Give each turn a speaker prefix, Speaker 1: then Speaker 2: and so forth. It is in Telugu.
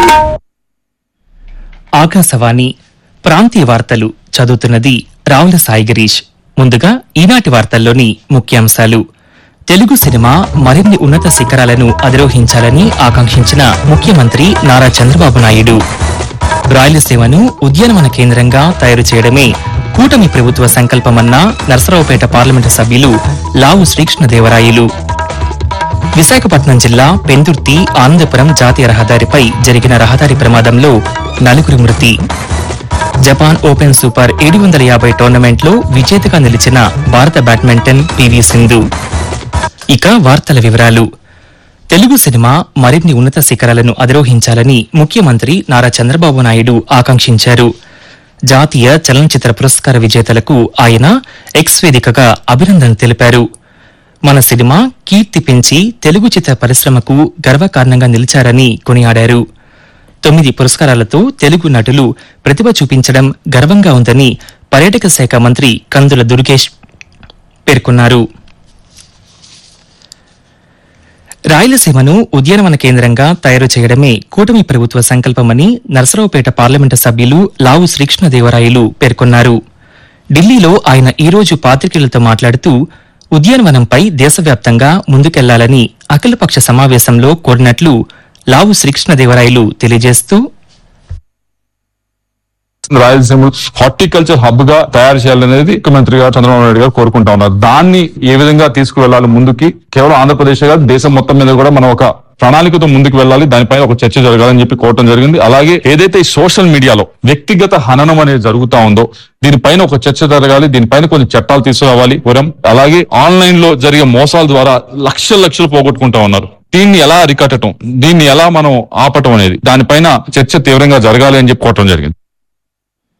Speaker 1: ఆకాశవాణి ప్రాంతీయ వార్తలు చదువుతున్నది రావుల సాయి గిరీష్ ముందుగా ఈనాటి వార్తల్లోని ముఖ్యాంశాలు తెలుగు సినిమా మరిన్ని ఉన్నత శిఖరాలను అధిరోహించాలని ఆకాంక్షించిన ముఖ్యమంత్రి నారా చంద్రబాబు నాయుడు రాయలసీమను ఉద్యానవన కేంద్రంగా తయారు చేయడమే కూటమి ప్రభుత్వ సంకల్పమన్న నరసరావుపేట పార్లమెంటు సభ్యులు లావు శ్రీకృష్ణదేవరాయలు విశాఖపట్నం జిల్లా పెందుర్తి ఆనందపురం జాతీయ రహదారిపై జరిగిన రహదారి ప్రమాదంలో నలుగురు మృతి జపాన్ ఓపెన్ సూపర్ ఏడు వందల యాభై టోర్నమెంట్లో విజేతగా నిలిచిన భారత బ్యాడ్మింటన్ పివి సింధు ఇక వార్తల వివరాలు తెలుగు సినిమా మరిన్ని ఉన్నత శిఖరాలను అధిరోహించాలని ముఖ్యమంత్రి నారా చంద్రబాబు నాయుడు ఆకాంక్షించారు జాతీయ చలనచిత్ర పురస్కార విజేతలకు ఆయన ఎక్స్ వేదికగా అభినందనలు తెలిపారు మన సినిమా కీర్తి పెంచి తెలుగు చిత్ర పరిశ్రమకు గర్వకారణంగా నిలిచారని కొనియాడారు తొమ్మిది పురస్కారాలతో తెలుగు నటులు ప్రతిభ చూపించడం గర్వంగా ఉందని పర్యాటక శాఖ మంత్రి కందుల దుర్గేష్ పేర్కొన్నారు రాయలసీమను ఉద్యానవన కేంద్రంగా తయారు చేయడమే కూటమి ప్రభుత్వ సంకల్పమని నరసరావుపేట పార్లమెంటు సభ్యులు లావు శ్రీకృష్ణదేవరాయలు పేర్కొన్నారు ఢిల్లీలో ఆయన ఈ రోజు పాత్రికేయులతో మాట్లాడుతూ ఉద్యానవనంపై దేశవ్యాప్తంగా ముందుకెళ్లాలని అఖిలపక్ష సమావేశంలో కోరినట్లు లావు శ్రీకృష్ణదేవరాయలు తెలియజేస్తూ
Speaker 2: రాయలసీమ హార్టికల్చర్ హబ్ గా తయారు చేయాలనేది ముఖ్యమంత్రి గారు చంద్రబాబు నాయుడు గారు కోరుకుంటా ఉన్నారు దాన్ని ఏ విధంగా తీసుకువెళ్లాలి ముందుకి కేవలం ఆంధ్రప్రదేశ్ కాదు దేశం మొత్తం మీద కూడా మనం ఒక ప్రణాళికతో ముందుకు వెళ్ళాలి దానిపైన ఒక చర్చ జరగాలని చెప్పి కోరటం జరిగింది అలాగే ఏదైతే ఈ సోషల్ మీడియాలో వ్యక్తిగత హననం అనేది జరుగుతా ఉందో దీనిపైన ఒక చర్చ జరగాలి దీనిపైన కొన్ని చట్టాలు తీసుకురావాలి వరం అలాగే ఆన్లైన్ లో జరిగే మోసాల ద్వారా లక్షల లక్షలు పోగొట్టుకుంటా ఉన్నారు దీన్ని ఎలా అరికట్టడం దీన్ని ఎలా మనం ఆపటం అనేది దానిపైన చర్చ తీవ్రంగా జరగాలి అని చెప్పి కోరటం జరిగింది